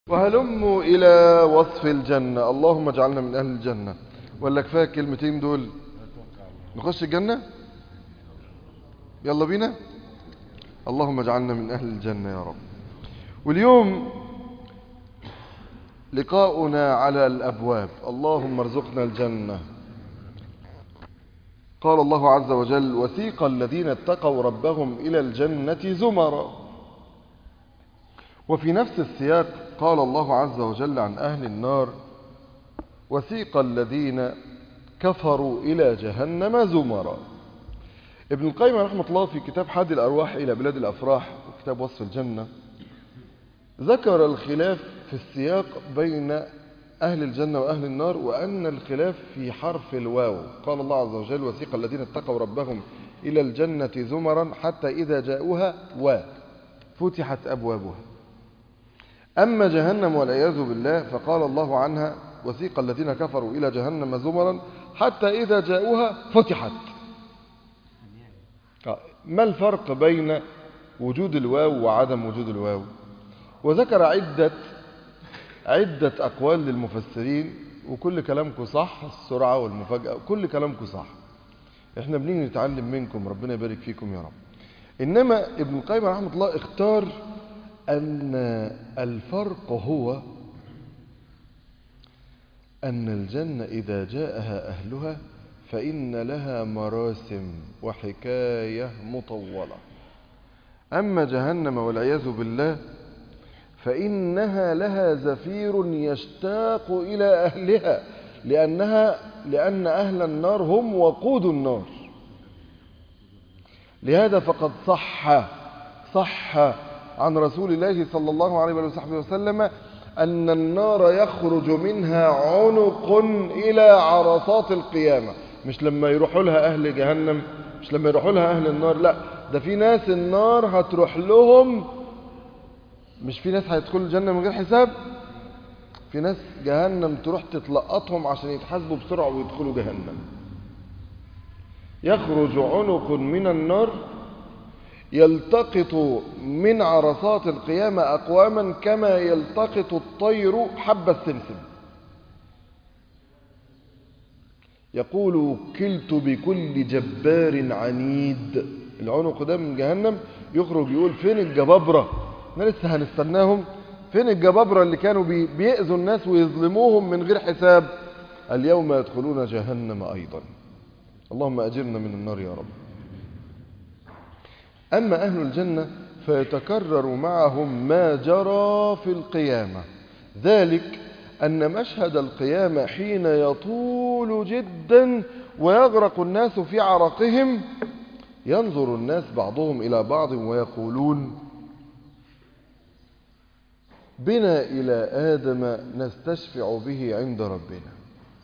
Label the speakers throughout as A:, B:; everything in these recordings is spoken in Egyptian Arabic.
A: وهلموا إلى وصف الجنة اللهم اجعلنا من أهل الجنة ولا كفاية الكلمتين دول نخش الجنة يلا بينا اللهم اجعلنا من أهل الجنة يا رب واليوم لقاؤنا على الأبواب اللهم ارزقنا الجنة قال الله عز وجل وسيق الذين اتقوا ربهم إلى الجنة زمرا وفي نفس السياق قال الله عز وجل عن أهل النار وسيق الذين كفروا إلى جهنم زمرا ابن القيم رحمة الله في كتاب حد الأرواح إلى بلاد الأفراح وكتاب وصف الجنة ذكر الخلاف في السياق بين أهل الجنة وأهل النار وأن الخلاف في حرف الواو قال الله عز وجل وسيق الذين اتقوا ربهم إلى الجنة زمرا حتى إذا جاءوها وفتحت أبوابها أما جهنم والعياذ بالله فقال الله عنها وسيق الذين كفروا إلى جهنم زمرا حتى إذا جاءوها فتحت ما الفرق بين وجود الواو وعدم وجود الواو وذكر عدة عدة أقوال للمفسرين وكل كلامكم صح السرعة والمفاجأة كل كلامكم صح احنا بنيجي نتعلم منكم ربنا يبارك فيكم يا رب إنما ابن القيم رحمه الله اختار أن الفرق هو أن الجنة إذا جاءها أهلها فإن لها مراسم وحكاية مطولة أما جهنم والعياذ بالله فإنها لها زفير يشتاق إلى أهلها لأنها لأن أهل النار هم وقود النار لهذا فقد صح صح عن رسول الله صلى الله عليه وصحبه وسلم أن النار يخرج منها عنق إلى عرصات القيامة مش لما يروحوا لها أهل جهنم مش لما يروحوا لها أهل النار لا ده في ناس النار هتروح لهم مش في ناس هيدخلوا الجنة من غير حساب في ناس جهنم تروح تتلقطهم عشان يتحاسبوا بسرعة ويدخلوا جهنم يخرج عنق من النار يلتقط من عرصات القيامة أقواما كما يلتقط الطير حب السمسم يقول كلت بكل جبار عنيد العنق ده من جهنم يخرج يقول فين الجبابرة احنا لسه هنستناهم فين الجبابرة اللي كانوا بيأذوا الناس ويظلموهم من غير حساب اليوم يدخلون جهنم أيضا اللهم أجرنا من النار يا رب أما أهل الجنة فيتكرر معهم ما جرى في القيامة ذلك أن مشهد القيامة حين يطول جدا ويغرق الناس في عرقهم ينظر الناس بعضهم إلى بعض ويقولون بنا إلى آدم نستشفع به عند ربنا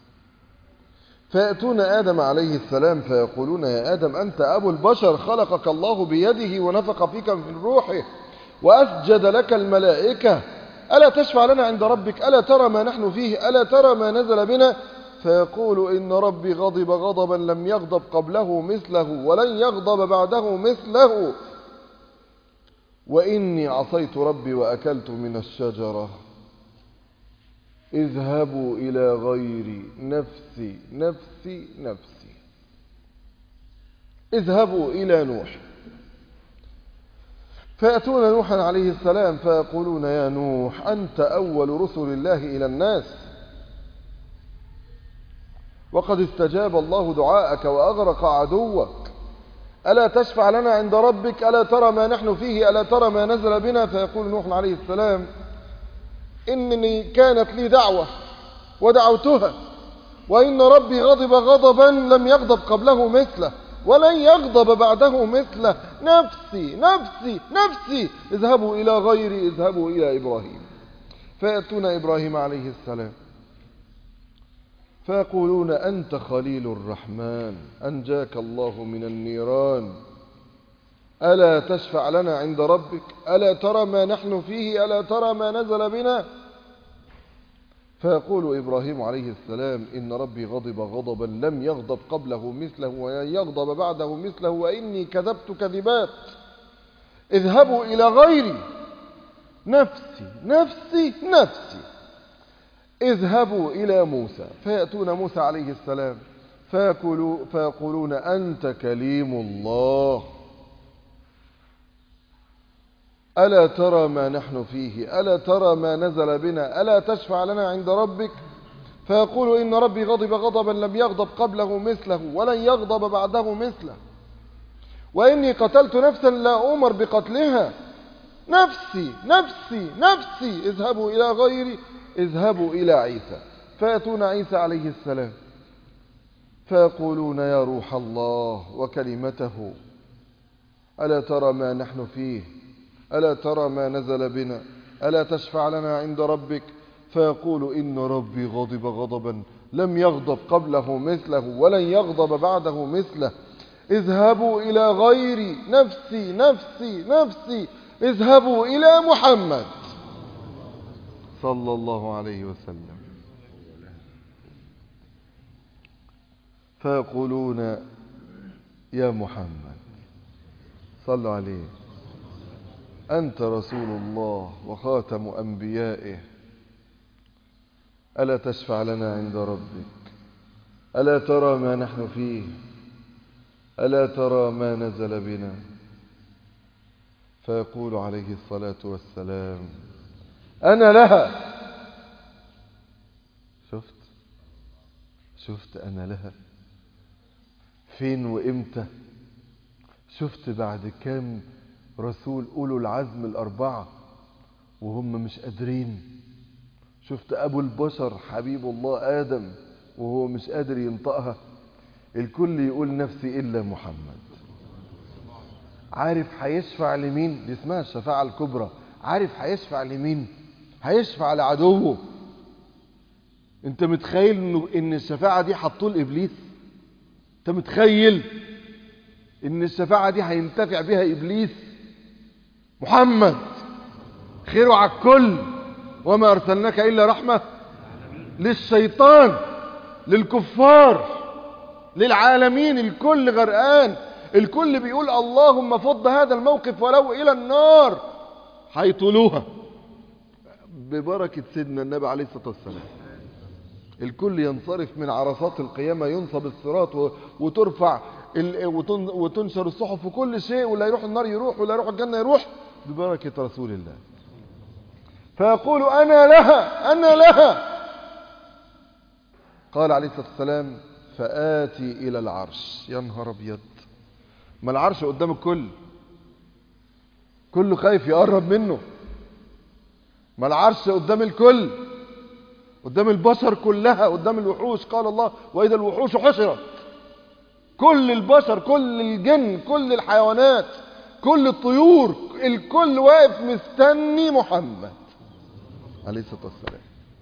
A: فيأتون آدم عليه السلام فيقولون يا آدم أنت أبو البشر خلقك الله بيده ونفق فيك من روحه وأسجد لك الملائكة ألا تشفع لنا عند ربك ألا ترى ما نحن فيه ألا ترى ما نزل بنا فيقول إن ربي غضب غضبا لم يغضب قبله مثله ولن يغضب بعده مثله وإني عصيت ربي وأكلت من الشجرة اذهبوا إلى غيري نفسي نفسي نفسي اذهبوا إلى نوح فيأتون نوحا عليه السلام فيقولون يا نوح أنت أول رسل الله إلى الناس وقد استجاب الله دعاءك وأغرق عدوك ألا تشفع لنا عند ربك ألا ترى ما نحن فيه ألا ترى ما نزل بنا فيقول نوح عليه السلام إنني كانت لي دعوة ودعوتها وإن ربي غضب غضبا لم يغضب قبله مثله ولن يغضب بعده مثله نفسي نفسي نفسي اذهبوا إلى غيري اذهبوا إلى إبراهيم فيأتون إبراهيم عليه السلام فيقولون أنت خليل الرحمن أنجاك الله من النيران ألا تشفع لنا عند ربك ألا ترى ما نحن فيه ألا ترى ما نزل بنا فيقول إبراهيم عليه السلام إن ربي غضب غضبا لم يغضب قبله مثله ولن يغضب بعده مثله وإني كذبت كذبات اذهبوا إلى غيري نفسي نفسي نفسي اذهبوا إلى موسى فيأتون موسى عليه السلام فيقولوا فيقولون أنت كليم الله ألا ترى ما نحن فيه ألا ترى ما نزل بنا ألا تشفع لنا عند ربك فيقول إن ربي غضب غضبا لم يغضب قبله مثله ولن يغضب بعده مثله وإني قتلت نفسا لا أمر بقتلها نفسي نفسي نفسي اذهبوا إلى غيري اذهبوا إلى عيسى فيأتون عيسى عليه السلام فيقولون يا روح الله وكلمته ألا ترى ما نحن فيه ألا ترى ما نزل بنا ألا تشفع لنا عند ربك فيقول إن ربي غضب غضبا لم يغضب قبله مثله ولن يغضب بعده مثله اذهبوا إلى غيري نفسي نفسي نفسي اذهبوا إلى محمد صلى الله عليه وسلم فيقولون يا محمد صلوا عليه أنت رسول الله وخاتم أنبيائه ألا تشفع لنا عند ربك ألا ترى ما نحن فيه ألا ترى ما نزل بنا فيقول عليه الصلاة والسلام أنا لها شفت شفت أنا لها فين وإمتى شفت بعد كام رسول أولو العزم الأربعة وهم مش قادرين شفت أبو البشر حبيب الله آدم وهو مش قادر ينطقها الكل يقول نفسي إلا محمد عارف هيشفع لمين دي اسمها الشفاعة الكبرى عارف هيشفع لمين هيشفع لعدوه انت متخيل انه ان الشفاعة دي حطوه لابليس انت متخيل ان الشفاعة دي هينتفع بها ابليس محمد خيره على الكل وما ارسلناك الا رحمة للشيطان للكفار للعالمين الكل غرقان الكل بيقول اللهم فض هذا الموقف ولو الى النار هيطولوها ببركة سيدنا النبي عليه الصلاة والسلام الكل ينصرف من عرصات القيامة ينصب الصراط وترفع وتنشر الصحف وكل شيء ولا يروح النار يروح ولا يروح الجنة يروح ببركة رسول الله فيقول أنا لها أنا لها قال عليه الصلاة والسلام فآتي إلى العرش يا نهار أبيض ما العرش قدام الكل كله خايف يقرب منه ما العرش قدام الكل قدام البشر كلها قدام الوحوش قال الله وإذا الوحوش حشرت كل البشر كل الجن كل الحيوانات كل الطيور الكل واقف مستني محمد عليه الصلاة والسلام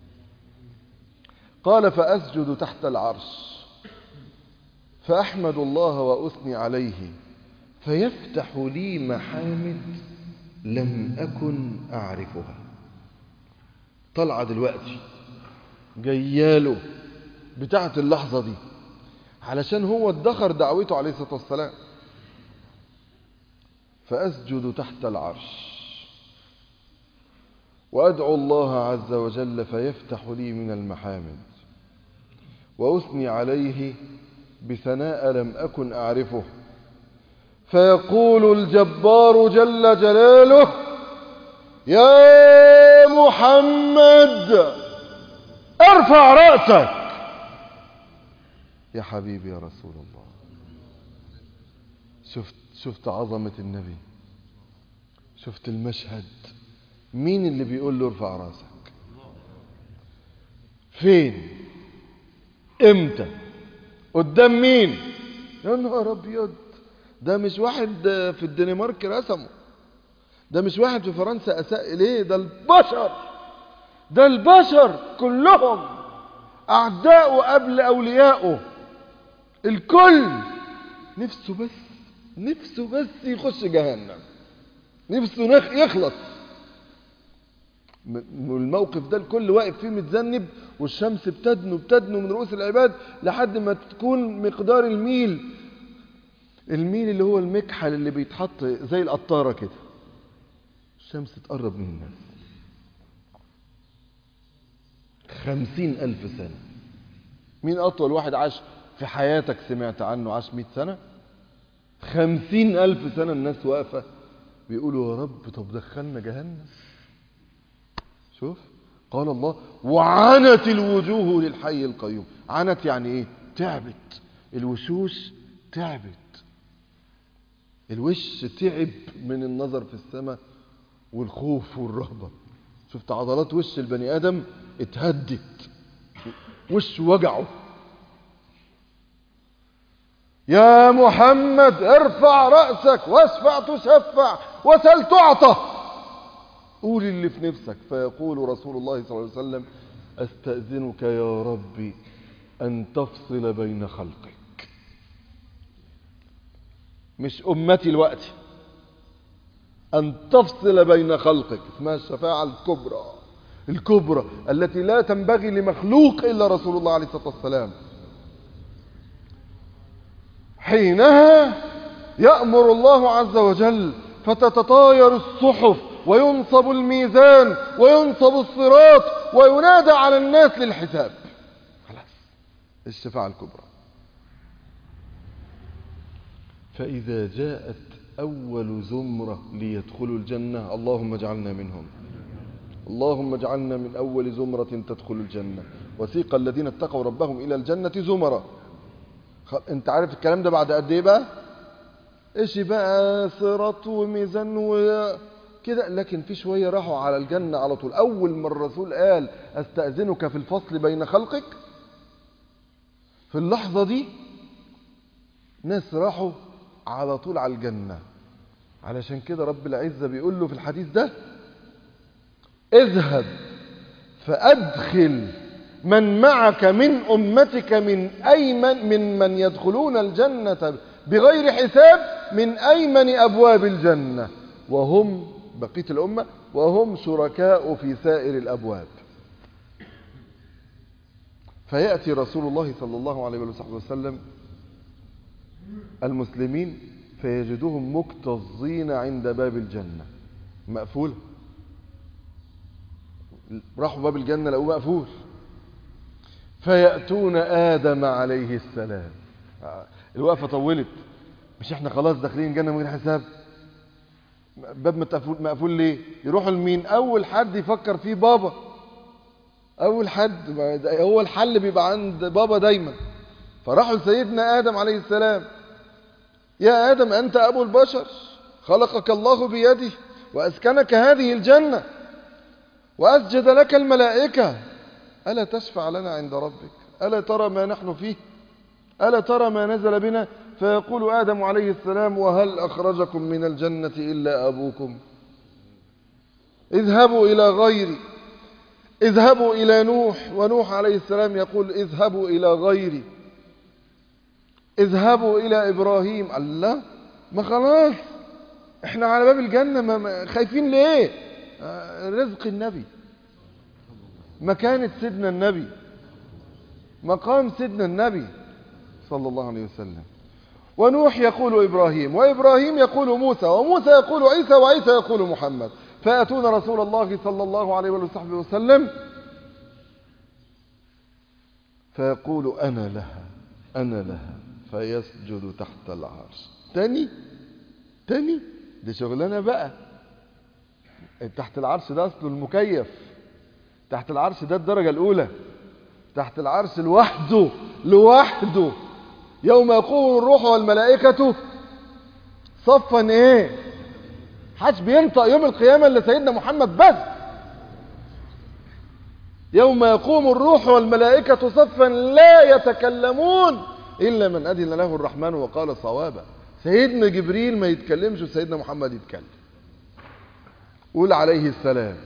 A: قال فأسجد تحت العرش فأحمد الله وأثني عليه فيفتح لي محامد لم أكن أعرفها طلع دلوقتي جياله بتاعت اللحظة دي علشان هو ادخر دعوته عليه الصلاة والسلام فأسجد تحت العرش وأدعو الله عز وجل فيفتح لي من المحامد وأثني عليه بثناء لم أكن أعرفه فيقول الجبار جل جلاله يا محمد ارفع رأسك يا حبيبي يا رسول الله شفت شفت عظمة النبي شفت المشهد مين اللي بيقول له ارفع راسك فين امتى قدام مين يا نهار ابيض ده مش واحد في الدنمارك رسمه ده مش واحد في فرنسا اساء اليه ده البشر ده البشر كلهم اعداؤه قبل اوليائه الكل نفسه بس نفسه بس يخش جهنم نفسه يخلص والموقف ده الكل واقف فيه متذنب والشمس بتدنو بتدنو من رؤوس العباد لحد ما تكون مقدار الميل الميل اللي هو المكحل اللي بيتحط زي القطاره كده الشمس تقرب من الناس خمسين ألف سنة مين أطول واحد عاش في حياتك سمعت عنه عاش مئة سنة خمسين ألف سنة الناس واقفة بيقولوا يا رب طب دخلنا جهنم شوف قال الله وعنت الوجوه للحي القيوم عنت يعني ايه تعبت الوشوش تعبت الوش تعب من النظر في السماء والخوف والرهبة شفت عضلات وش البني آدم اتهدت وش وجعه يا محمد ارفع رأسك واسفع تشفع وسل تعطى قول اللي في نفسك فيقول رسول الله صلى الله عليه وسلم استأذنك يا ربي أن تفصل بين خلقك مش أمتي الوقت أن تفصل بين خلقك اسمها الشفاعة الكبرى الكبرى التي لا تنبغي لمخلوق إلا رسول الله عليه الصلاة والسلام حينها يأمر الله عز وجل فتتطاير الصحف وينصب الميزان وينصب الصراط وينادى على الناس للحساب خلاص الشفاعة الكبرى فإذا جاءت أول زمرة ليدخلوا الجنة اللهم اجعلنا منهم اللهم اجعلنا من أول زمرة تدخل الجنة وسيق الذين اتقوا ربهم إلى الجنة زمرة انت عارف الكلام ده بعد قد ايه بقى ايش بقى صراط وميزان وكده لكن في شوية راحوا على الجنة على طول اول ما الرسول قال استأذنك في الفصل بين خلقك في اللحظة دي ناس راحوا على طول على الجنة علشان كده رب العزة بيقول له في الحديث ده اذهب فأدخل من معك من أمتك من أيمن من من يدخلون الجنة بغير حساب من أيمن أبواب الجنة وهم بقية الأمة وهم شركاء في سائر الأبواب فيأتي رسول الله صلى الله عليه وسلم المسلمين فيجدهم مكتظين عند باب الجنة مقفول راحوا باب الجنة لقوه مقفول فيأتون آدم عليه السلام الوقفة طولت مش احنا خلاص داخلين جنة من غير حساب باب مقفول مقفول ليه يروحوا لمين اول حد يفكر فيه بابا اول حد هو الحل بيبقى عند بابا دايما فراحوا لسيدنا آدم عليه السلام يا آدم أنت أبو البشر خلقك الله بيده وأسكنك هذه الجنة وأسجد لك الملائكة ألا تشفع لنا عند ربك ألا ترى ما نحن فيه ألا ترى ما نزل بنا فيقول آدم عليه السلام وهل أخرجكم من الجنة إلا أبوكم اذهبوا إلى غيري اذهبوا إلى نوح ونوح عليه السلام يقول اذهبوا إلى غيري اذهبوا إلى إبراهيم الله ما خلاص احنا على باب الجنة ما خايفين ليه آه رزق النبي مكانة سيدنا النبي مقام سيدنا النبي صلى الله عليه وسلم ونوح يقول إبراهيم وإبراهيم يقول موسى وموسى يقول عيسى وعيسى يقول محمد فيأتون رسول الله صلى الله عليه وصحبه وسلم فيقول أنا لها أنا لها فيسجد تحت العرش تاني تاني دي شغلانة بقى تحت العرش ده أصله المكيف تحت العرش ده الدرجة الأولى تحت العرش لوحده لوحده يوم يقوم الروح والملائكة صفا ايه حدش بينطق يوم القيامة الا سيدنا محمد بس يوم يقوم الروح والملائكة صفا لا يتكلمون إلا من أذن له الرحمن وقال صوابا سيدنا جبريل ما يتكلمش وسيدنا محمد يتكلم قول عليه السلام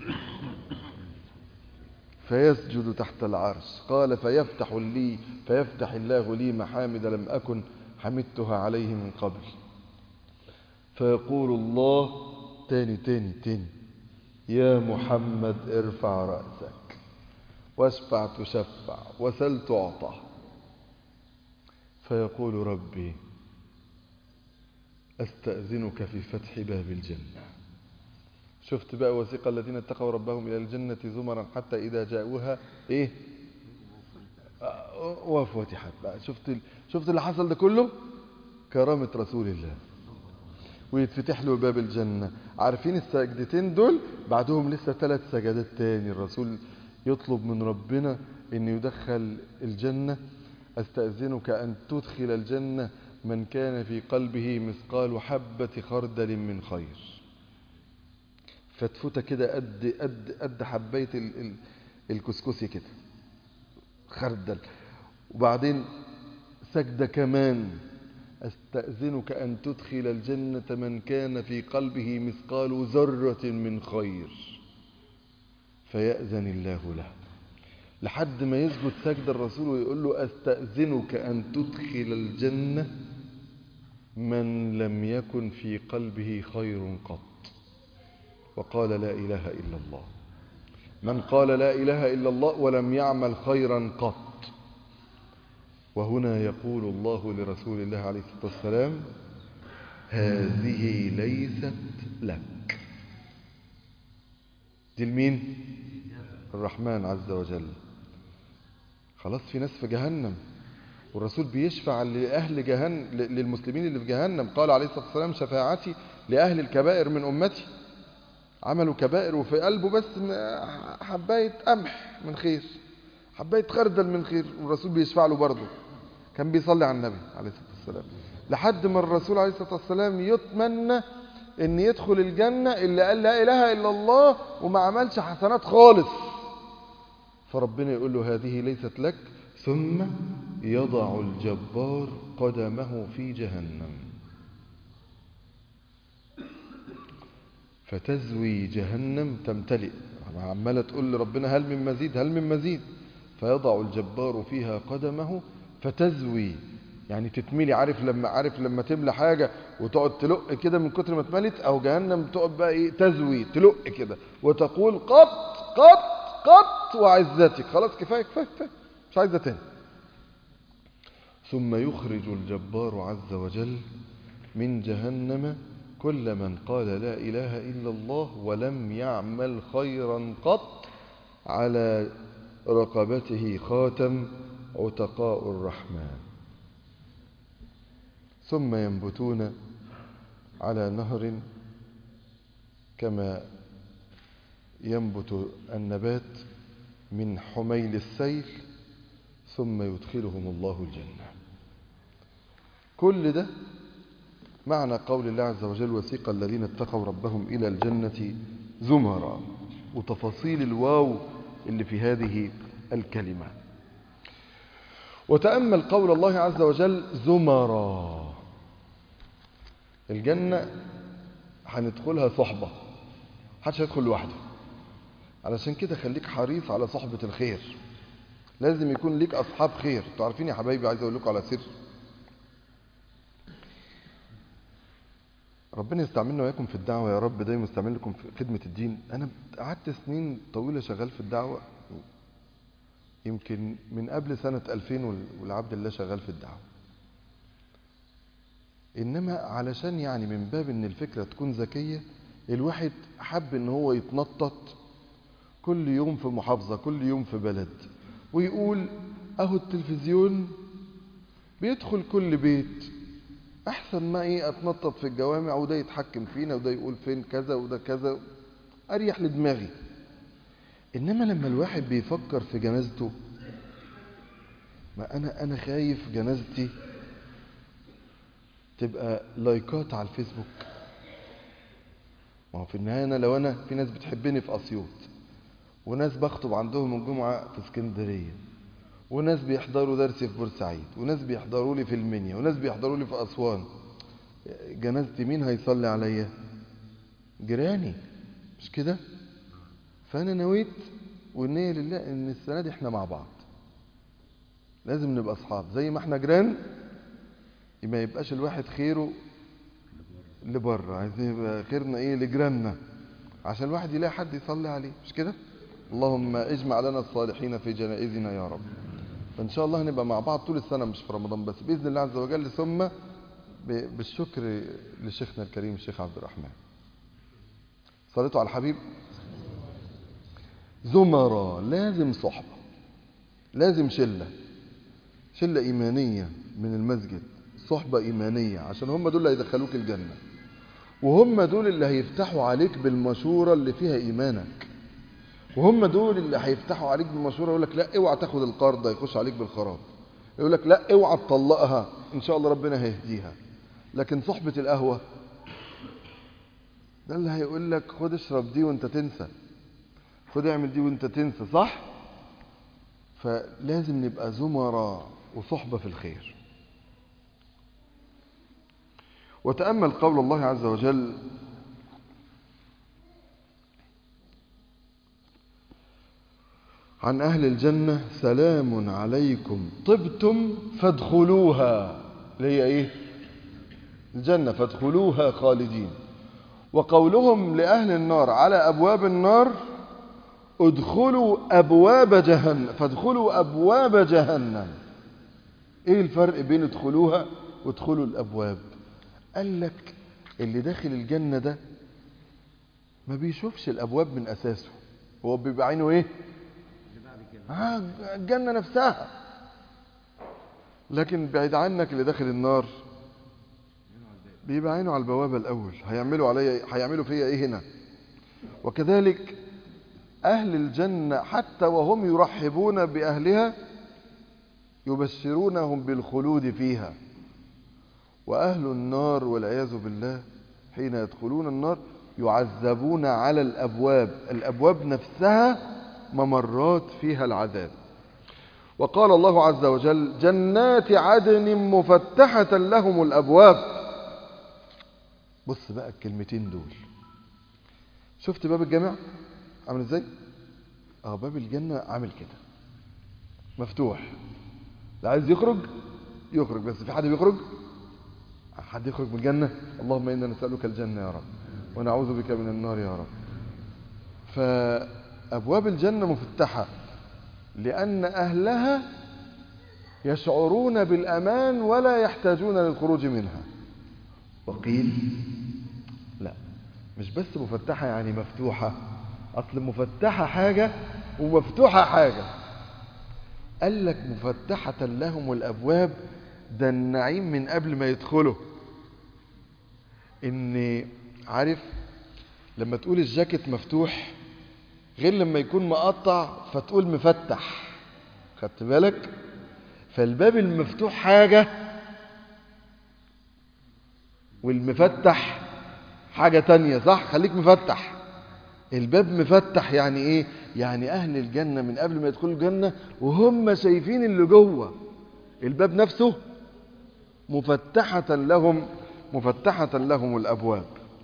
A: فيسجد تحت العرش قال فيفتح لي فيفتح الله لي محامد لم أكن حمدتها عليه من قبل فيقول الله تاني تاني تاني يا محمد ارفع رأسك واشفع تشفع وسل تعطى فيقول ربي أستأذنك في فتح باب الجنة شفت بقى وثيق الذين اتقوا ربهم إلى الجنة زمرا حتى إذا جاءوها إيه آه، وفتحت بقى شفت ال- شفت اللي حصل ده كله كرامة رسول الله ويتفتح له باب الجنة عارفين السجدتين دول بعدهم لسه ثلاث سجدات تاني الرسول يطلب من ربنا ان يدخل الجنة استأذنك ان تدخل الجنة من كان في قلبه مثقال حبة خردل من خير فتفوتة كده قد قد قد حباية ال- ال- الكسكسي كده خردل وبعدين سجدة كمان أستأذنك أن تدخل الجنة من كان في قلبه مثقال ذرة من خير فيأذن الله له لحد ما يسجد سجد الرسول ويقول له أستأذنك أن تدخل الجنة من لم يكن في قلبه خير قط وقال لا إله إلا الله من قال لا إله إلا الله ولم يعمل خيرا قط وهنا يقول الله لرسول الله عليه الصلاة والسلام هذه ليست لك دي لمين الرحمن عز وجل خلاص في ناس في جهنم والرسول بيشفع لأهل جهنم للمسلمين اللي في جهنم قال عليه الصلاة والسلام شفاعتي لأهل الكبائر من أمتي عملوا كبائر وفي قلبه بس م- حباية قمح من خير حباية خردل من خير والرسول بيشفع له برضه كان بيصلي على النبي عليه الصلاة والسلام لحد ما الرسول عليه الصلاة والسلام يتمنى ان يدخل الجنة اللي قال لا اله الا الله وما عملش حسنات خالص فربنا يقول له هذه ليست لك ثم يضع الجبار قدمه في جهنم فتزوي جهنم تمتلئ عمالة تقول لربنا هل من مزيد هل من مزيد فيضع الجبار فيها قدمه فتزوي يعني تتملي عارف لما عارف لما تملى حاجة وتقعد تلق كده من كتر ما اتملت او جهنم تقعد بقى ايه تزوي تلق كده وتقول قط قط قط وعزتك خلاص كفاية كفاية كفاية مش عايزة تاني ثم يخرج الجبار عز وجل من جهنم كل من قال لا إله إلا الله ولم يعمل خيرا قط على رقبته خاتم عتقاء الرحمن ثم ينبتون على نهر كما ينبت النبات من حميل السيل ثم يدخلهم الله الجنة كل ده معنى قول الله عز وجل وسيق الذين اتقوا ربهم إلى الجنة زمرا وتفاصيل الواو اللي في هذه الكلمة وتأمل قول الله عز وجل زمرا الجنة هندخلها صحبة محدش هيدخل لوحده علشان كده خليك حريص على صحبة الخير لازم يكون ليك أصحاب خير انتوا عارفين يا حبايبي عايز أقول لكم على سر ربنا يستعملنا وياكم في الدعوة يا رب دايما يستعمل لكم في خدمة الدين أنا قعدت سنين طويلة شغال في الدعوة يمكن من قبل سنة 2000 وال- والعبد الله شغال في الدعوة إنما علشان يعني من باب إن الفكرة تكون ذكية الواحد حب إن هو يتنطط كل يوم في محافظة كل يوم في بلد ويقول أهو التلفزيون بيدخل كل بيت أحسن ما إيه أتنطط في الجوامع وده يتحكم فينا وده يقول فين كذا وده كذا أريح لدماغي إنما لما الواحد بيفكر في جنازته ما أنا أنا خايف جنازتي تبقى لايكات على الفيسبوك ما هو في النهاية أنا لو أنا في ناس بتحبني في أسيوط وناس بخطب عندهم الجمعة في اسكندرية وناس بيحضروا درسي في بورسعيد وناس بيحضروا لي في المنيا وناس بيحضروا لي في أسوان جنازتي مين هيصلي عليا جيراني مش كده فأنا نويت والنية لله إن السنة دي إحنا مع بعض لازم نبقى أصحاب زي ما إحنا جيران ما يبقاش الواحد خيره لبره عايزين يبقى خيرنا إيه لجيراننا عشان الواحد يلاقي حد يصلي عليه مش كده اللهم اجمع لنا الصالحين في جنائزنا يا رب فإن شاء الله هنبقى مع بعض طول السنة مش في رمضان بس بإذن الله عز وجل ثم ب- بالشكر لشيخنا الكريم الشيخ عبد الرحمن صليتوا على الحبيب زمرة لازم صحبة لازم شلة شلة إيمانية من المسجد صحبة إيمانية عشان هم دول اللي هيدخلوك الجنة وهم دول اللي هيفتحوا عليك بالمشورة اللي فيها إيمانك وهم دول اللي هيفتحوا عليك بالمشورة يقول لك لا اوعى تاخد القرض ده يخش عليك بالخراب يقول لك لا اوعى تطلقها ان شاء الله ربنا هيهديها لكن صحبة القهوة ده اللي هيقول لك خد اشرب دي وانت تنسى خد اعمل دي وانت تنسى صح فلازم نبقى زمراء وصحبة في الخير وتأمل قول الله عز وجل عن أهل الجنة سلام عليكم طبتم فادخلوها اللي هي إيه الجنة فادخلوها خالدين وقولهم لأهل النار على أبواب النار ادخلوا أبواب جهنم فادخلوا أبواب جهنم إيه الفرق بين ادخلوها وادخلوا الأبواب قال لك اللي داخل الجنة ده ما بيشوفش الأبواب من أساسه هو بيبقى عينه إيه آه الجنة نفسها لكن بعيد عنك اللي داخل النار بيبقى عينه على البوابة الأول هيعملوا عليا هيعملوا فيا إيه هنا وكذلك أهل الجنة حتى وهم يرحبون بأهلها يبشرونهم بالخلود فيها وأهل النار والعياذ بالله حين يدخلون النار يعذبون على الأبواب الأبواب نفسها ممرات فيها العذاب وقال الله عز وجل جنات عدن مفتحة لهم الأبواب بص بقى الكلمتين دول شفت باب الجامع عامل ازاي اه باب الجنة عامل كده مفتوح لا عايز يخرج يخرج بس في حد بيخرج حد يخرج من الجنة اللهم إنا نسألك الجنة يا رب ونعوذ بك من النار يا رب فأبواب الجنة مفتحة لأن أهلها يشعرون بالأمان ولا يحتاجون للخروج منها وقيل لا مش بس مفتحة يعني مفتوحة أصل مفتحة حاجة ومفتوحة حاجة قال لك مفتحة لهم الأبواب ده النعيم من قبل ما يدخلوا ان عارف لما تقول الجاكيت مفتوح غير لما يكون مقطع فتقول مفتح خدت بالك فالباب المفتوح حاجة والمفتح حاجة تانية صح خليك مفتح الباب مفتح يعني ايه يعني اهل الجنة من قبل ما يدخلوا الجنة وهم شايفين اللي جوه الباب نفسه مفتحة لهم مفتحة لهم الأبواب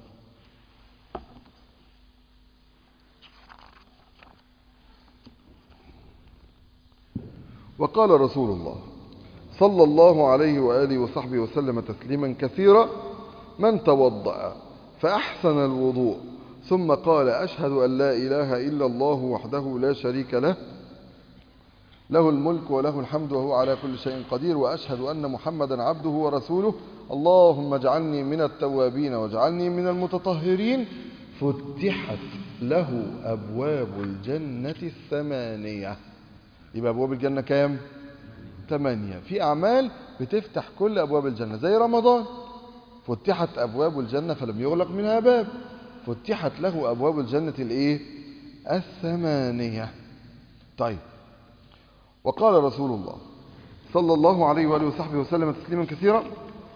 A: وقال رسول الله صلى الله عليه وآله وصحبه وسلم تسليما كثيرا من توضأ فأحسن الوضوء ثم قال أشهد أن لا إله إلا الله وحده لا شريك له له الملك وله الحمد وهو على كل شيء قدير وأشهد أن محمدا عبده ورسوله اللهم اجعلني من التوابين واجعلني من المتطهرين فتحت له أبواب الجنة الثمانية يبقى أبواب الجنة كام؟ ثمانية في أعمال بتفتح كل أبواب الجنة زي رمضان فتحت أبواب الجنة فلم يغلق منها باب فتحت له أبواب الجنة الإيه؟ الثمانية طيب وقال رسول الله صلى الله عليه وآله وصحبه وسلم تسليما كثيرا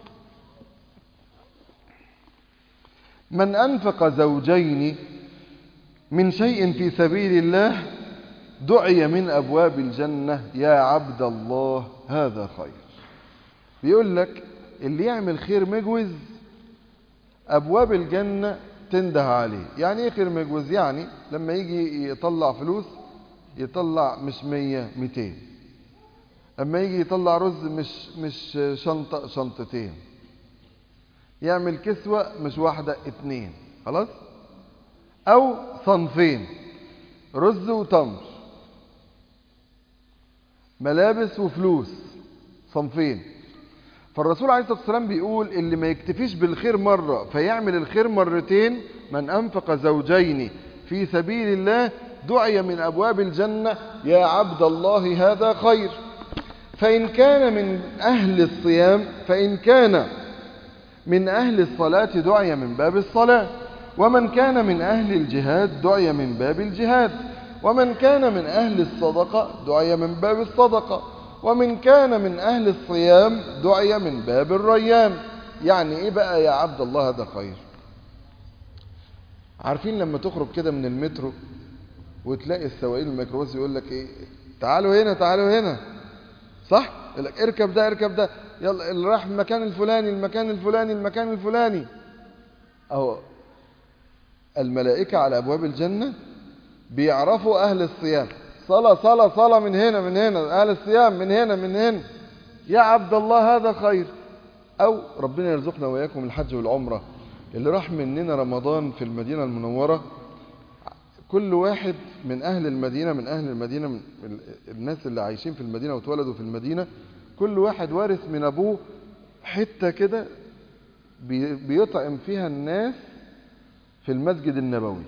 A: من أنفق زوجين من شيء في سبيل الله دعي من أبواب الجنة يا عبد الله هذا خير بيقول لك اللي يعمل خير مجوز أبواب الجنة تنده عليه يعني ايه خير مجوز يعني لما يجي يطلع فلوس يطلع مش مية ميتين اما يجي يطلع رز مش مش شنطة شنطتين يعمل كسوة مش واحدة اتنين خلاص او صنفين رز وتمر ملابس وفلوس صنفين فالرسول عليه الصلاة والسلام بيقول اللي ما يكتفيش بالخير مرة فيعمل الخير مرتين من أنفق زوجين في سبيل الله دعي من أبواب الجنة يا عبد الله هذا خير فإن كان من أهل الصيام فإن كان من أهل الصلاة دعي من باب الصلاة ومن كان من أهل الجهاد دعي من باب الجهاد ومن كان من أهل الصدقة دعي من باب الصدقة ومن كان من أهل الصيام دعي من باب الريان يعني إيه بقى يا عبد الله هذا خير عارفين لما تخرج كده من المترو وتلاقي السواقين الميكروباص يقول لك ايه تعالوا هنا تعالوا هنا صح يقول لك اركب ده اركب ده يلا اللي راح المكان الفلاني المكان الفلاني المكان الفلاني اهو الملائكة على ابواب الجنة بيعرفوا اهل الصيام صلاة صلاة صلاة من هنا من هنا اهل الصيام من هنا من هنا يا عبد الله هذا خير او ربنا يرزقنا واياكم الحج والعمرة اللي راح مننا رمضان في المدينة المنورة كل واحد من أهل المدينة من أهل المدينة من الناس اللي عايشين في المدينة واتولدوا في المدينة كل واحد وارث من أبوه حتة كده بيطعم فيها الناس في المسجد النبوي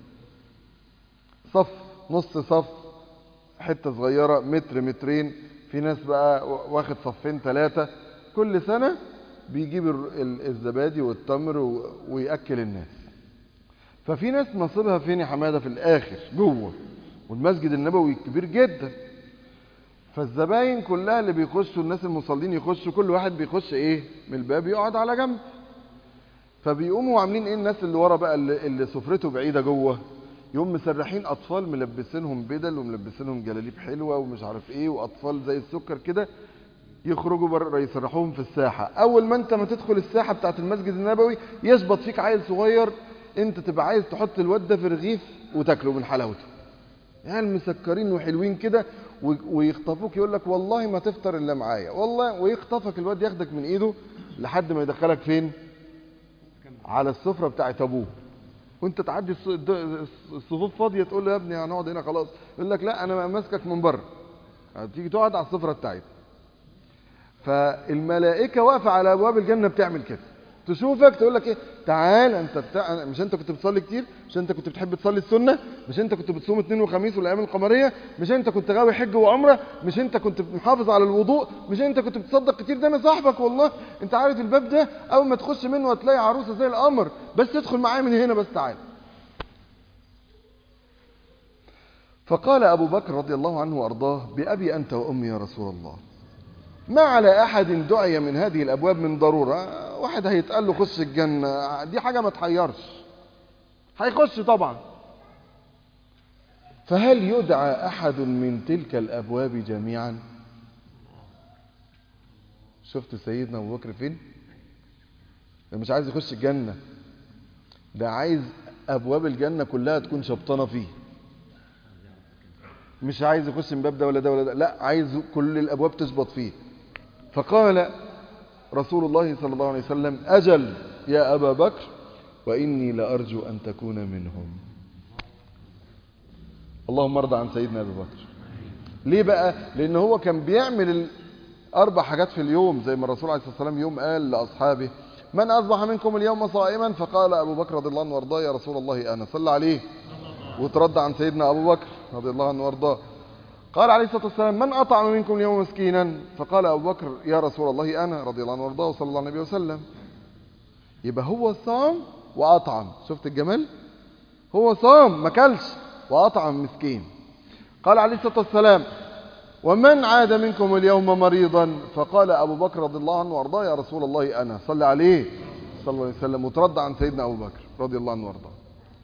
A: صف نص صف حتة صغيرة متر مترين في ناس بقى واخد صفين ثلاثة كل سنة بيجيب الزبادي والتمر ويأكل الناس ففي ناس نصيبها فين يا حماده في الاخر جوه والمسجد النبوي كبير جدا فالزباين كلها اللي بيخشوا الناس المصلين يخشوا كل واحد بيخش ايه من الباب يقعد على جنب فبيقوموا عاملين ايه الناس اللي ورا بقى اللي, اللي سفرته بعيده جوه يقوم مسرحين اطفال ملبسينهم بدل وملبسينهم جلاليب حلوه ومش عارف ايه واطفال زي السكر كده يخرجوا بره يسرحوهم في الساحه اول ما انت ما تدخل الساحه بتاعه المسجد النبوي يشبط فيك عيل صغير انت تبقى عايز تحط الواد ده في رغيف وتاكله من حلاوته يعني مسكرين وحلوين كده ويخطفوك يقول لك والله ما تفطر الا معايا والله ويخطفك الواد ياخدك من ايده لحد ما يدخلك فين على السفره بتاعت ابوه وانت تعدي الصفوف فاضيه تقول له يا ابني هنقعد هنا خلاص يقول لك لا انا ماسكك من بره تيجي تقعد على السفره بتاعتي فالملائكه واقفه على ابواب الجنه بتعمل كده تشوفك تقول لك ايه تعال انت بتاع مش انت كنت بتصلي كتير مش انت كنت بتحب تصلي السنه مش انت كنت بتصوم اثنين وخميس والايام القمريه مش انت كنت غاوي حج وعمره مش انت كنت محافظ على الوضوء مش انت كنت بتصدق كتير ده انا صاحبك والله انت عارف الباب ده اول ما تخش منه هتلاقي عروسه زي القمر بس تدخل معايا من هنا بس تعال فقال ابو بكر رضي الله عنه وارضاه بابي انت وامي يا رسول الله ما على أحد دعي من هذه الأبواب من ضرورة واحد هيتقال له خش الجنة دي حاجة ما تحيرش هيخش طبعا فهل يدعى أحد من تلك الأبواب جميعا شفت سيدنا أبو بكر فين ده مش عايز يخش الجنة ده عايز أبواب الجنة كلها تكون شبطانة فيه مش عايز يخش من باب ده ولا ده ولا ده لا عايز كل الأبواب تشبط فيه فقال رسول الله صلى الله عليه وسلم أجل يا أبا بكر وإني لأرجو أن تكون منهم اللهم ارضى عن سيدنا أبي بكر ليه بقى لأن هو كان بيعمل أربع حاجات في اليوم زي ما الرسول عليه الصلاة والسلام يوم قال لأصحابه من أصبح منكم اليوم صائما فقال أبو بكر رضي الله عنه وارضاه يا رسول الله أنا صلى عليه وترد عن سيدنا أبو بكر رضي الله عنه وارضاه قال عليه الصلاة والسلام من أطعم منكم اليوم مسكينا فقال أبو بكر يا رسول الله أنا رضي الله عنه وارضاه صلى الله عليه وسلم يبقى هو صام وأطعم شفت الجمال هو صام ما كلش وأطعم مسكين قال عليه الصلاة والسلام ومن عاد منكم اليوم مريضا فقال أبو بكر رضي الله عنه وارضاه يا رسول الله أنا صلى عليه صلى الله عليه وسلم وترد عن سيدنا أبو بكر رضي الله عنه وارضاه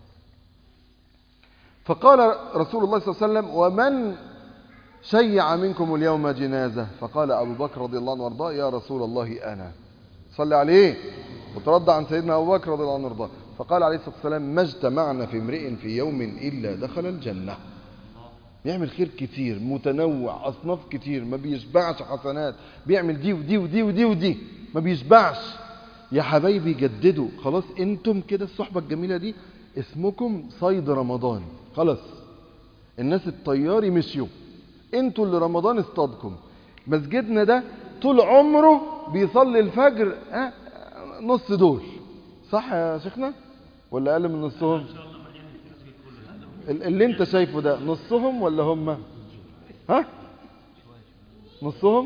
A: فقال رسول الله صلى الله عليه وسلم ومن شيع منكم اليوم جنازة فقال أبو بكر رضي الله عنه وارضاه يا رسول الله أنا صلى عليه وترد عن سيدنا أبو بكر رضي الله عنه وارضاه فقال عليه الصلاة والسلام ما اجتمعنا في امرئ في يوم إلا دخل الجنة بيعمل خير كتير متنوع أصناف كتير ما بيشبعش حسنات بيعمل دي ودي ودي ودي ودي ما بيشبعش يا حبايبي جددوا خلاص انتم كده الصحبة الجميلة دي اسمكم صيد رمضان خلاص الناس الطياري مشيوا انتوا اللي رمضان اصطادكم مسجدنا ده طول عمره بيصلي الفجر ها نص دول صح يا شيخنا ولا اقل من نصهم ال- اللي انت شايفه ده نصهم ولا هم ها نصهم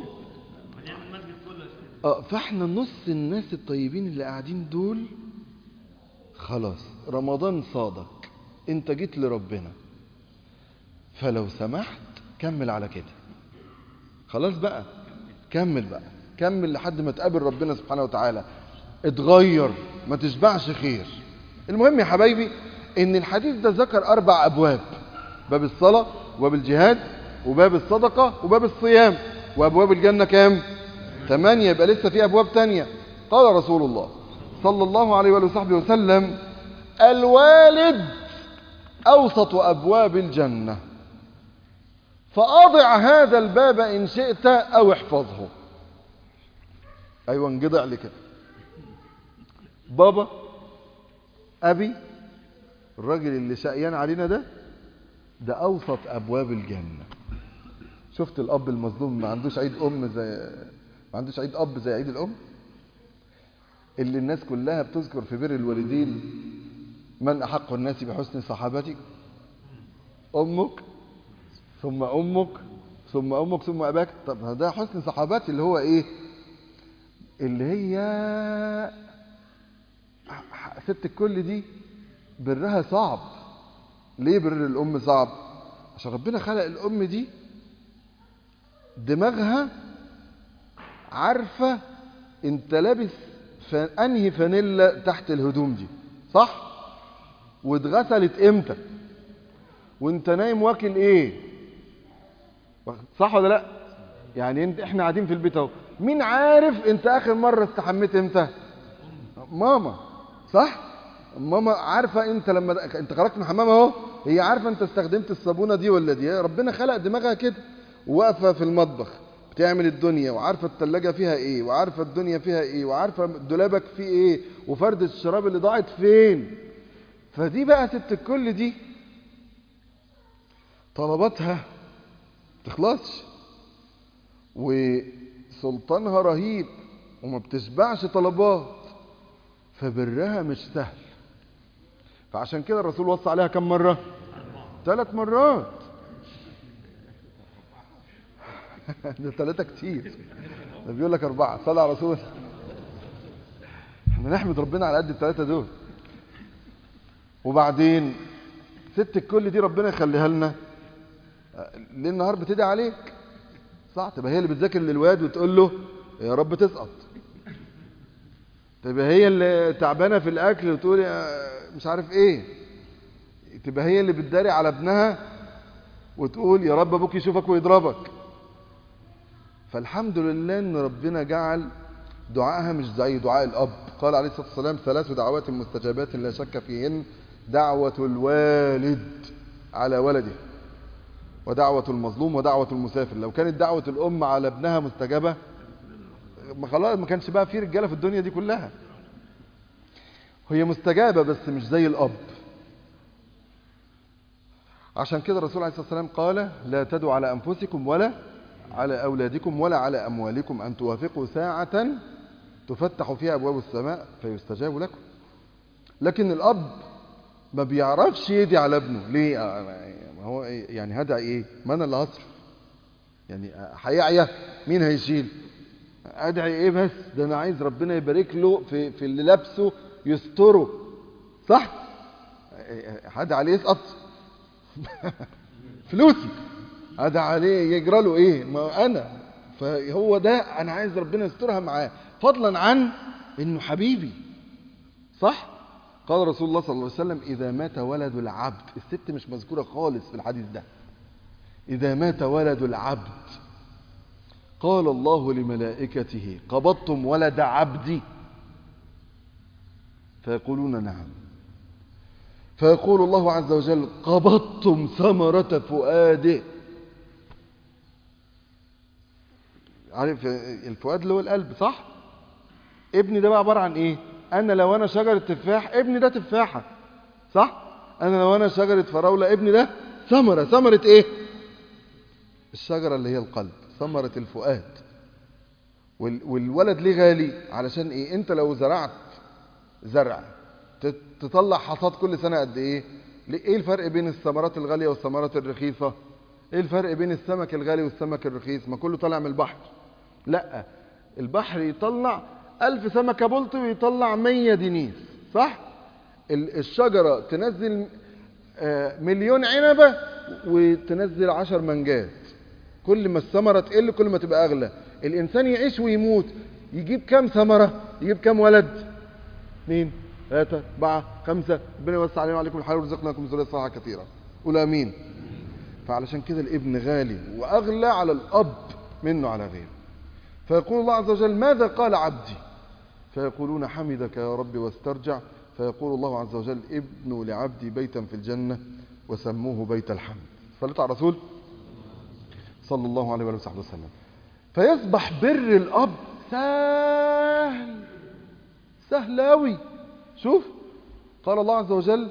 A: اه فاحنا نص الناس الطيبين اللي قاعدين دول خلاص رمضان صادق انت جيت لربنا فلو سمحت كمل على كده خلاص بقى كمل بقى كمل لحد ما تقابل ربنا سبحانه وتعالى اتغير ما تشبعش خير المهم يا حبايبي ان الحديث ده ذكر اربع ابواب باب الصلاة وباب الجهاد وباب الصدقة وباب الصيام وابواب الجنة كام ثمانية يبقى لسه في ابواب تانية قال رسول الله صلى الله عليه وآله وصحبه وسلم الوالد اوسط ابواب الجنة فاضع هذا الباب ان شئت او احفظه ايوه انجضع لي كده بابا ابي الراجل اللي شقيان علينا ده ده اوسط ابواب الجنه شفت الاب المظلوم ما عندوش عيد ام زي ما عندوش عيد اب زي عيد الام اللي الناس كلها بتذكر في بر الوالدين من احق الناس بحسن صحابتك امك ثم امك ثم امك ثم اباك طب ده حسن صحابتي اللي هو ايه اللي هي ست الكل دي برها صعب ليه بر الام صعب عشان ربنا خلق الام دي دماغها عارفه انت لابس ف- انهي فانيلا تحت الهدوم دي صح واتغسلت امتى وانت نايم واكل ايه صح ولا لا يعني انت احنا قاعدين في البيت اهو مين عارف انت اخر مره استحميت امتى ماما صح ماما عارفه انت لما د- انت خرجت من الحمام اهو هي عارفه انت استخدمت الصابونه دي ولا دي ربنا خلق دماغها كده واقفه في المطبخ بتعمل الدنيا وعارفه الثلاجه فيها ايه وعارفه الدنيا فيها ايه وعارفه دولابك فيه ايه وفرد الشراب اللي ضاعت فين فدي بقى ست الكل دي طلباتها تخلصش وسلطانها رهيب وما بتشبعش طلبات فبرها مش سهل فعشان كده الرسول وصى عليها كم مرة ثلاث مرات ده ثلاثة كتير ده بيقول لك أربعة صلى على رسول الله احنا نحمد ربنا على قد الثلاثة دول وبعدين ست الكل دي ربنا يخليها لنا ليل نهار بتدعي عليك صح تبقى هي اللي بتذاكر للواد وتقول له يا رب تسقط تبقى هي اللي تعبانه في الاكل وتقول يا مش عارف ايه تبقى هي اللي بتداري على ابنها وتقول يا رب ابوك يشوفك ويضربك فالحمد لله ان ربنا جعل دعائها مش زي دعاء الاب قال عليه الصلاه والسلام ثلاث دعوات مستجابات لا شك فيهن دعوه الوالد على ولده ودعوة المظلوم ودعوة المسافر لو كانت دعوة الأم على ابنها مستجابة ما خلاص ما كانش بقى في رجالة في الدنيا دي كلها هي مستجابة بس مش زي الأب عشان كده الرسول عليه الصلاة والسلام قال لا تدعوا على أنفسكم ولا على أولادكم ولا على أموالكم أن توافقوا ساعة تفتح فيها أبواب السماء فيستجاب لكم لكن الأب ما بيعرفش يدي على ابنه ليه آه، ما هو إيه؟ يعني هدعي ايه ما انا اللي هصرف يعني هيعيا مين هيشيل ادعي ايه بس ده انا عايز ربنا يبارك له في في اللي لابسه يستره صح هدعي عليه يسقط فلوسي هدعي عليه يجرى له ايه ما انا فهو ده انا عايز ربنا يسترها معاه فضلا عن انه حبيبي صح قال رسول الله صلى الله عليه وسلم إذا مات ولد العبد الست مش مذكورة خالص في الحديث ده إذا مات ولد العبد قال الله لملائكته قبضتم ولد عبدي فيقولون نعم فيقول الله عز وجل قبضتم ثمرة فؤاده عارف الفؤاد اللي هو القلب صح ابني ده بقى عبارة عن ايه انا لو انا شجرة تفاح ابني ده تفاحة صح انا لو انا شجرة فراولة ابني ده ثمرة ثمرة ايه الشجرة اللي هي القلب ثمرة الفؤاد وال- والولد ليه غالي علشان ايه انت لو زرعت زرع ت- تطلع حصاد كل سنة قد ايه ليه- ايه الفرق بين الثمرات الغالية والثمرات الرخيصة ايه الفرق بين السمك الغالي والسمك الرخيص ما كله طالع من البحر لا البحر يطلع ألف سمكة بلطي ويطلع مية دينيس صح ال- الشجرة تنزل آه، مليون عنبة وتنزل عشر منجات كل ما الثمرة تقل كل ما تبقى أغلى الإنسان يعيش ويموت يجيب كام ثمرة يجيب كام ولد اثنين ثلاثة أربعة خمسة ربنا يوسع علينا وعليكم الحلال ويرزقنا لكم ذرية صالحة كثيرة قول آمين فعلشان كده الابن غالي وأغلى على الأب منه على غيره فيقول الله عز وجل ماذا قال عبدي فيقولون حمدك يا رب واسترجع فيقول الله عز وجل ابنوا لعبدي بيتا في الجنة وسموه بيت الحمد صليت على الرسول صلى الله عليه وآله وصحبه وسلم فيصبح بر الأب سهل سهل أوي شوف قال الله عز وجل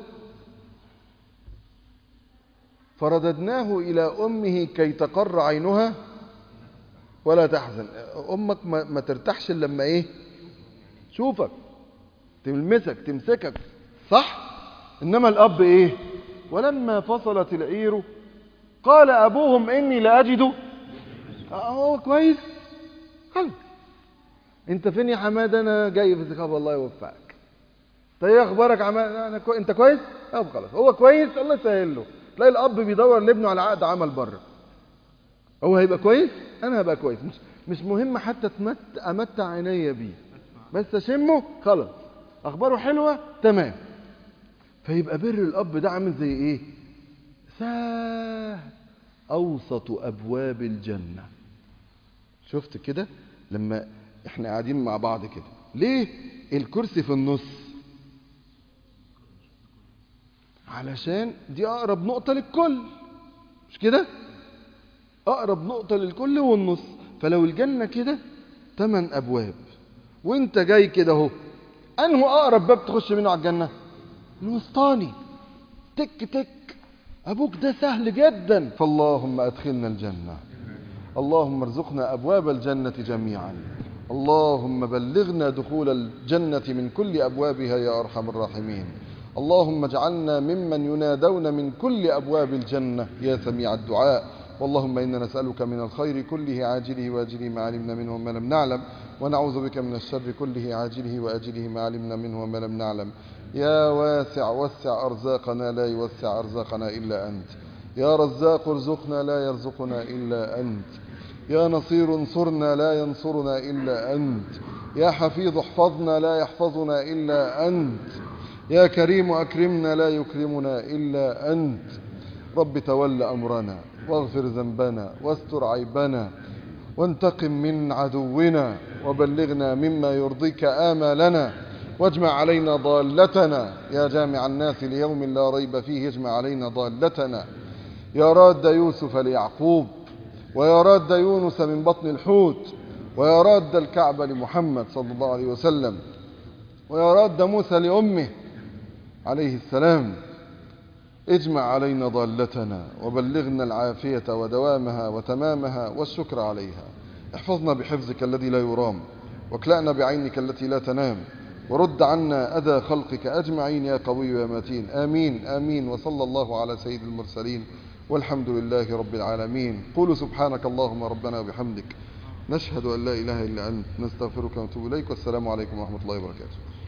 A: فرددناه إلى أمه كي تقر عينها ولا تحزن أمك ما, ما ترتاحش إلا لما إيه شوفك تلمسك تمسكك صح إنما الأب إيه ولما فصلت العير قال أبوهم إني لأجد آه، هو كويس خلاص انت فين يا حماد انا جاي في الزكاه الله يوفقك طيب ايه اخبارك يا عماد انا كوي... انت كويس طب خلاص هو كويس الله يسهل له تلاقي الاب بيدور لابنه على عقد عمل بره هو هيبقى كويس انا هبقى كويس مش مش مهم حتى تمت... امتع عينيا بيه بس اشمه خلاص اخباره حلوه تمام فيبقى بر الاب ده عامل زي ايه سهل اوسط ابواب الجنه شفت كده لما احنا قاعدين مع بعض كده ليه الكرسي في النص علشان دي اقرب نقطة للكل مش كده اقرب نقطة للكل والنص فلو الجنة كده تمن ابواب وانت جاي كده اهو انه اقرب باب تخش منه على الجنة الوسطاني تك تك ابوك ده سهل جدا فاللهم ادخلنا الجنة اللهم ارزقنا ابواب الجنة جميعا اللهم بلغنا دخول الجنة من كل أبوابها يا أرحم الراحمين اللهم اجعلنا ممن ينادون من كل أبواب الجنة يا سميع الدعاء واللهم إنا نسألك من الخير كله عاجله وآجله ما علمنا منه وما لم نعلم ونعوذ بك من الشر كله عاجله وآجله ما علمنا منه وما لم نعلم يا واسع وسع أرزاقنا لا يوسع أرزاقنا إلا أنت يا رزاق ارزقنا لا يرزقنا إلا أنت يا نصير انصرنا لا ينصرنا إلا أنت يا حفيظ احفظنا لا يحفظنا إلا أنت يا كريم أكرمنا لا يكرمنا إلا أنت رب تول أمرنا واغفر ذنبنا واستر عيبنا وانتقم من عدونا وبلغنا مما يرضيك آمالنا واجمع علينا ضالتنا يا جامع الناس ليوم لا ريب فيه اجمع علينا ضالتنا يا راد يوسف ليعقوب ويا راد يونس من بطن الحوت ويا راد الكعبة لمحمد صلى الله عليه وسلم ويا راد موسى لأمه عليه السلام اجمع علينا ضالتنا وبلغنا العافية ودوامها وتمامها والشكر عليها احفظنا بحفظك الذي لا يرام واكلأنا بعينك التي لا تنام ورد عنا أذى خلقك أجمعين يا قوي يا متين آمين آمين وصلى الله على سيد المرسلين والحمد لله رب العالمين قولوا سبحانك اللهم ربنا وبحمدك نشهد أن لا إله إلا أنت نستغفرك ونتوب إليك والسلام عليكم ورحمة الله وبركاته